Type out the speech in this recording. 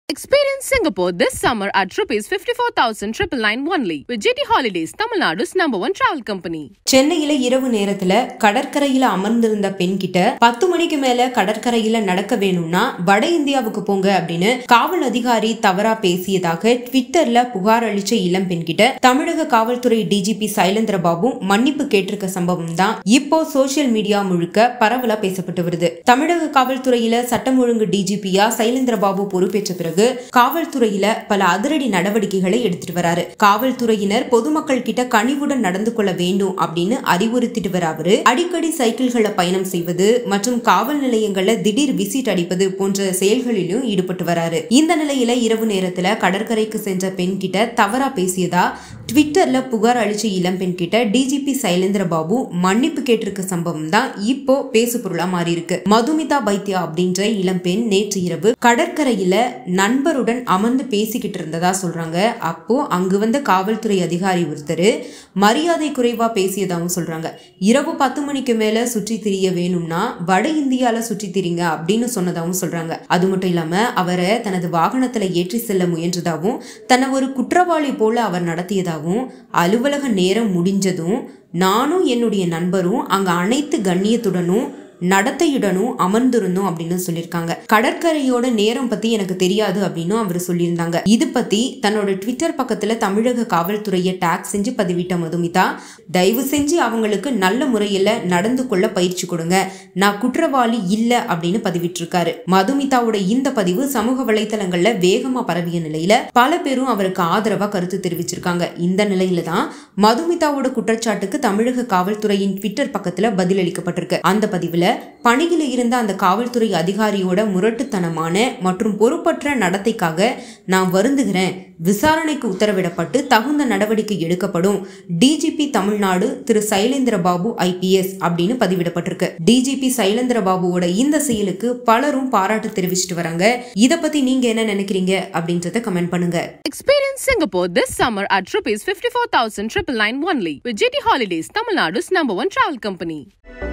Experience Singapore this summer at rupees 54,999 only with GT Holidays, Tamil Nadu's number one travel company. சென்னையில இரவு நேரத்துல கடற்கரையில அமர்ந்திருந்த பெண் கிட்ட பத்து மணிக்கு மேல கடற்கரையில நடக்க வேணும்னா வட இந்தியாவுக்கு போங்க அப்படின்னு காவல் அதிகாரி தவறா பேசியதாக ட்விட்டர்ல புகார் அளிச்ச இளம் பெண் கிட்ட தமிழக காவல்துறை டிஜிபி சைலேந்திர பாபு மன்னிப்பு கேட்டிருக்க சம்பவம் தான் இப்போ சோசியல் மீடியா முழுக்க பரவலா பேசப்பட்டு வருது தமிழக காவல்துறையில சட்டம் ஒழுங்கு டிஜிபியா சைலேந்திர பாபு பொறுப்பேற்ற பிறகு காவல்துறையில பல அதிரடி நடவடிக்கைகளை எடுத்துட்டு வராரு காவல்துறையினர் பொதுமக்கள் கிட்ட கனிவுடன் நடந்து கொள்ள வேண்டும் அப்படின்னு அறிவுறுத்திட்டு வர அவரு அடிக்கடி சைக்கிள்களை பயணம் செய்வது மற்றும் காவல் நிலையங்கள்ல திடீர் விசிட் அடிப்பது போன்ற செயல்களிலும் ஈடுபட்டு வராரு இந்த நிலையில இரவு நேரத்துல கடற்கரைக்கு சென்ற பெண் கிட்ட தவறா பேசியதா ட்விட்டர்ல புகார் அளிச்ச இளம் பெண் கிட்ட டிஜிபி சைலேந்திர பாபு மன்னிப்பு கேட்டிருக்க சம்பவம் தான் இப்போ பேசு பொருளா மாறி இருக்கு மதுமிதா பைத்யா அப்படின்ற இளம் பெண் நேற்று இரவு கடற்கரையில நண்பருடன் அமர்ந்து பேசிக்கிட்டு இருந்ததா சொல்றாங்க அப்போ அங்கு வந்த காவல்துறை அதிகாரி ஒருத்தர் மரியாதை குறைவா பேசியதாகவும் சொல்றாங்க இரவு பத்து மணிக்கு மேல சுற்றி திரிய வேணும்னா வட இந்தியால சுற்றி திரிங்க அப்படின்னு சொன்னதாகவும் சொல்றாங்க அது மட்டும் இல்லாம அவரை தனது வாகனத்துல ஏற்றி செல்ல முயன்றதாகவும் தன்னை ஒரு குற்றவாளி போல அவர் நடத்தியதாகவும் அலுவலக நேரம் முடிஞ்சதும் நானும் என்னுடைய நண்பரும் அங்க அனைத்து கண்ணியத்துடனும் நடத்தையுடனும் அமர்ந்திருந்தோம் அப்படின்னு சொல்லியிருக்காங்க கடற்கரையோட நேரம் பத்தி எனக்கு தெரியாது அப்படின்னு அவர் சொல்லியிருந்தாங்க இது பத்தி தன்னோட ட்விட்டர் பக்கத்துல தமிழக காவல்துறையை டேக் செஞ்சு பதிவிட்ட மதுமிதா தயவு செஞ்சு அவங்களுக்கு நல்ல முறையில நடந்து கொள்ள பயிற்சி கொடுங்க நான் குற்றவாளி இல்ல அப்படின்னு பதிவிட்டிருக்காரு மதுமிதாவோட இந்த பதிவு சமூக வலைத்தளங்கள்ல வேகமா பரவிய நிலையில பல பேரும் அவருக்கு ஆதரவா கருத்து தெரிவிச்சிருக்காங்க இந்த நிலையில தான் மதுமிதாவோட குற்றச்சாட்டுக்கு தமிழக காவல்துறையின் ட்விட்டர் பக்கத்துல பதிலளிக்கப்பட்டிருக்கு அந்த பதிவுல பணியில் இருந்த அந்த காவல்துறை அதிகாரியோட முரட்டுத்தனமான மற்றும் பொறுப்பற்ற நடத்தைக்காக நான் வருந்துகிறேன் விசாரணைக்கு உத்தரவிடப்பட்டு தகுந்த நடவடிக்கை எடுக்கப்படும் டிஜிபி தமிழ்நாடு திரு சைலேந்திர பாபு ஐபிஎஸ் அப்படின்னு பதிவிடப்பட்டிருக்கு டிஜிபி சைலேந்திர பாபுவோட இந்த செயலுக்கு பலரும் பாராட்டு தெரிவிச்சிட்டு வராங்க இத பத்தி நீங்க என்ன நினைக்கிறீங்க அப்படின்றத கமெண்ட் பண்ணுங்க Experience Singapore this summer at rupees 54,999 only with GT Holidays, Tamil Nadu's number one travel company.